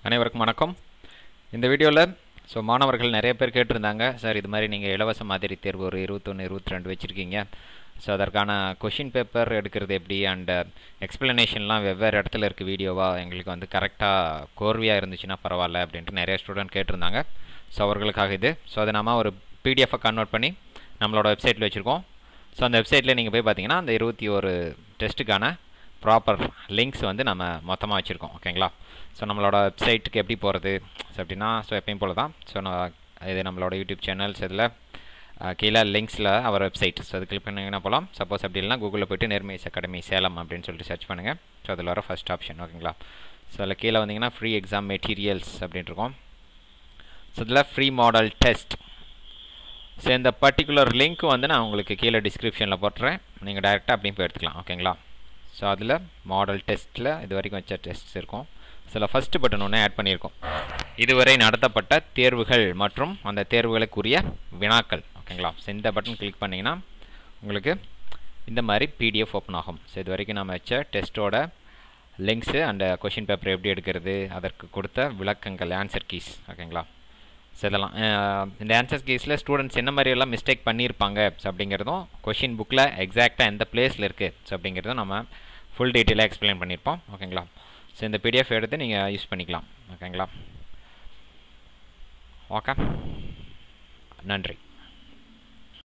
அனைவருக்கும் வணக்கம் இந்த வீடியோவில் ஸோ மாணவர்கள் நிறைய பேர் கேட்டிருந்தாங்க சார் இது மாதிரி நீங்கள் இலவச மாதிரி தேர்வு ஒரு இருபத்தொன்று இருபத்தி ரெண்டு வச்சுருக்கீங்க ஸோ அதற்கான கொஷின் பேப்பர் எடுக்கிறது எப்படி அண்ட் எக்ஸ்ப்ளனேஷன்லாம் வெவ்வேறு இடத்துல இருக்குது வீடியோவாக எங்களுக்கு வந்து கரெக்டாக கோர்வையாக இருந்துச்சுன்னா பரவாயில்ல அப்படின்ட்டு நிறைய ஸ்டூடெண்ட் கேட்டிருந்தாங்க ஸோ அவர்களுக்காக இது ஸோ அதை நம்ம ஒரு பிடிஎஃபை கன்வெர்ட் பண்ணி நம்மளோட வெப்சைட்டில் வச்சுருக்கோம் ஸோ அந்த வெப்சைட்டில் நீங்கள் போய் பார்த்தீங்கன்னா அந்த இருபத்தி ஒரு டெஸ்ட்டுக்கான ப்ராப்பர் லிங்க்ஸ் வந்து நம்ம மொத்தமாக வச்சுருக்கோம் ஓகேங்களா ஸோ நம்மளோட வெப்சைட்டுக்கு எப்படி போகிறது ஸோ அப்படின்னா ஸோ எப்பயும் போல தான் ஸோ நான் இது நம்மளோட யூடியூப் சேனல்ஸ் இதில் கீழே லிங்க்ஸில் அவர் வெப்சைட் ஸோ அது கிளிக் பண்ணிங்கன்னா போகலாம் சப்போஸ் அப்படி இல்லைனா கூகுளில் போய்ட்டு நேர்மைஸ் அகாடமி சேலம் அப்படின்னு சொல்லிட்டு சர்ச் பண்ணுங்கள் ஸோ அதில் வர ஃபஸ்ட் ஆப்ஷன் ஓகேங்களா ஸோ அதில் கீழே வந்தீங்கன்னா ஃப்ரீ எக்ஸாம் மெட்டீரியல்ஸ் அப்படின்ட்டு இருக்கும் ஸோ இதில் ஃப்ரீ மாடல் டெஸ்ட் ஸோ இந்த பர்டிகுலர் லிங்க் வந்து நான் உங்களுக்கு கீழே டிஸ்கிரிப்ஷனில் போட்டுறேன் நீங்கள் டைரெக்டாக அப்படியும் போய் எடுத்துக்கலாம் ஓகேங்களா ஸோ அதில் மாடல் டெஸ்ட்டில் இது வரைக்கும் வச்ச டெஸ்ட்ஸ் இருக்கும் சில ஃபஸ்ட்டு பட்டன் ஒன்று ஆட் பண்ணியிருக்கோம் இதுவரை நடத்தப்பட்ட தேர்வுகள் மற்றும் அந்த தேர்வுகளுக்குரிய வினாக்கள் ஓகேங்களா ஸோ இந்த பட்டன் கிளிக் பண்ணிங்கன்னா உங்களுக்கு இந்த மாதிரி பிடிஎஃப் ஓப்பன் ஆகும் ஸோ இது வரைக்கும் நம்ம வச்ச டெஸ்ட்டோட லிங்க்ஸு அண்ட் கொஷின் பேப்பர் எப்படி எடுக்கிறது அதற்கு கொடுத்த விளக்கங்கள் ஆன்சர் கீஸ் ஓகேங்களா ஸோ இதெல்லாம் இந்த ஆன்சர் கீஸில் ஸ்டூடெண்ட்ஸ் என்ன மாதிரி எல்லாம் மிஸ்டேக் பண்ணியிருப்பாங்க ஸோ அப்படிங்கிறதும் கொஷின் புக்கில் எக்ஸாக்டாக எந்த பிளேஸில் இருக்குது ஸோ அப்படிங்கிறதும் நம்ம ஃபுல் டீட்டெயிலாக எக்ஸ்பிளைன் பண்ணியிருப்போம் ஓகேங்களா ஸோ இந்த பிடிஎஃப் எடுத்து நீங்கள் யூஸ் பண்ணிக்கலாம் ஓகேங்களா ஓகே நன்றி